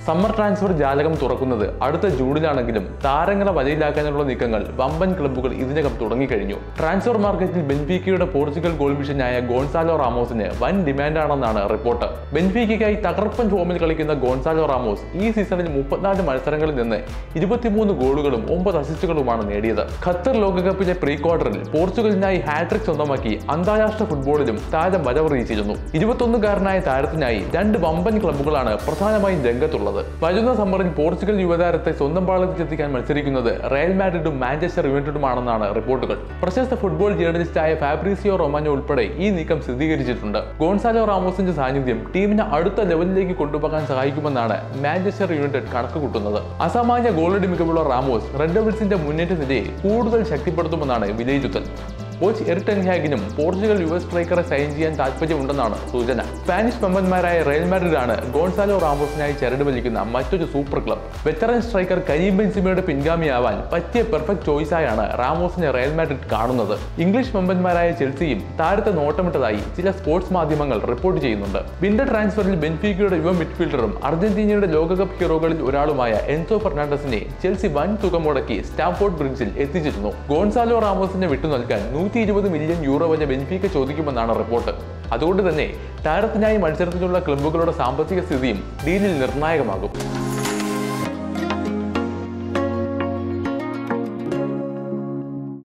summer transfer ജാലകം തുറക്കുന്നത് അടുത്ത ജൂണിലാണെങ്കിലും താരങ്ങളെ വലയിലാക്കാനുള്ള നീക്കങ്ങൾ വമ്പൻ ക്ലബ്ബുകൾ ഇതിനകം തുടങ്ങിക്കഴിഞ്ഞു ട്രാൻസ്ഫർ മാർക്കറ്റിൽ ബെൻഫീക്കയുടെ പോർച്ചുഗൽ ഗോൾ മിഷനായ ഗോൺസാലോ റാമോസിന് വൻ ഡിമാൻഡാണെന്നാണ് റിപ്പോർട്ട് ബെൻഫീക്കയ്ക്കായി തകർപ്പൻ ഫോമിൽ കളിക്കുന്ന ഗോൺസാലോ റാമോസ് ഈ സീസണിൽ മുപ്പത്തിനാല് മത്സരങ്ങളിൽ നിന്ന് ഇരുപത്തിമൂന്ന് ഗോളുകളും ഒമ്പത് അസിസ്റ്റുകളുമാണ് നേടിയത് ഖത്തർ ലോകകപ്പിലെ പ്രീ ക്വാർട്ടറിൽ പോർച്ചുഗലിനായി ഹാട്രിക് സ്വന്തമാക്കി അന്താരാഷ്ട്ര ഫുട്ബോളിലും താരം വരവറിയിച്ചിരുന്നു ഇരുപത്തൊന്നുകാരനായ താരത്തിനായി രണ്ട് വമ്പൻ ക്ലബ്ബുകളാണ് പ്രധാനമായും രംഗത്തുള്ളത് വരുന്ന സമ്മറിൽ പോർച്ചുഗൽ യുവതാരത്തെ സ്വന്തം പാളത്തിലെത്തിക്കാൻ മത്സരിക്കുന്നത് റയൽ മാഡ്രിഡും മാഞ്ചസ്റ്റർ യുണൈറ്റഡുമാണെന്നാണ് റിപ്പോർട്ടുകൾ പ്രശസ്ത ഫുട്ബോൾ ജേർണലിസ്റ്റായ ഫാബ്രീസിയോ റൊമാനോ ഉൾപ്പെടെ ഈ നീക്കം സ്ഥിരീകരിച്ചിട്ടുണ്ട് ഗോൺസാലോ റാമോസിന്റെ സാന്നിധ്യം ടീമിനെ അടുത്ത ലെവലിലേക്ക് കൊണ്ടുപോകാൻ സഹായിക്കുമെന്നാണ് മാഞ്ചസ്റ്റർ യുണൈറ്റഡ് കണക്ക് കൂട്ടുന്നത് അസാമാന്യ ഗോളടി മികവുള്ള റാമോസ് റെഡ് ഡെവിൾസിന്റെ മുന്നേറ്റ നിരയെ കൂടുതൽ ശക്തിപ്പെടുത്തുമെന്നാണ് വിലയിരുത്തൽ കോച്ച് എറിടെൻഹാഗിനും പോർച്ചുഗൽ യുവ സ്ട്രൈക്കറെ സൈൻ ചെയ്യാൻ താല്പര്യമുണ്ടെന്നാണ് സൂചന സ്പാനിഷ് മെമ്പന്മാരായ റയൽ മാഡ്രിഡാണ് ഗോൺസാലോ റാമോസിനായി ചരട് വലിക്കുന്ന മറ്റൊരു super club veteran striker Karim ബെൻസിമയുടെ പിൻഗാമിയാവാൻ പറ്റിയ പെർഫെക്റ്റ് ചോയ്സായാണ് റാമോസിനെ റയൽ മാഡ്രിഡ് കാണുന്നത് ഇംഗ്ലീഷ് മെമ്പന്മാരായ ചെൽസിയും താരത്തെ നോട്ടമിട്ടതായി ചില സ്പോർട്സ് മാധ്യമങ്ങൾ റിപ്പോർട്ട് ചെയ്യുന്നുണ്ട് വിന്റർ ട്രാൻസ്ഫറിൽ ബെൻഫീക്കയുടെ യുവ മിഡ്ഫീൽഡറും അർജന്റീനയുടെ ലോകകപ്പ് ഹീറോകളിൽ ഒരാളുമായ എൻസോ ഫെർണാണ്ടസിനെ ചെൽസി വൻ തുക മുടക്കി സ്റ്റാംഫോർഡ് ബ്രിഡ്ജിൽ എത്തിച്ചിരുന്നു ഗോൺസാലോ റാമോസിനെ വിട്ടു നൽകാൻ നൂറ്റി ഇരുപത് മില്യൺ യൂറോ വരെ ബെൻഫീക്ക ചോദിക്കുമെന്നാണ് റിപ്പോർട്ട് അതുകൊണ്ട് തന്നെ താരത്തിനായി മത്സരത്തിലുള്ള ക്ലബ്ബുകളുടെ സാമ്പത്തിക സ്ഥിതിയും ഡീലിൽ നിർണായകമാകും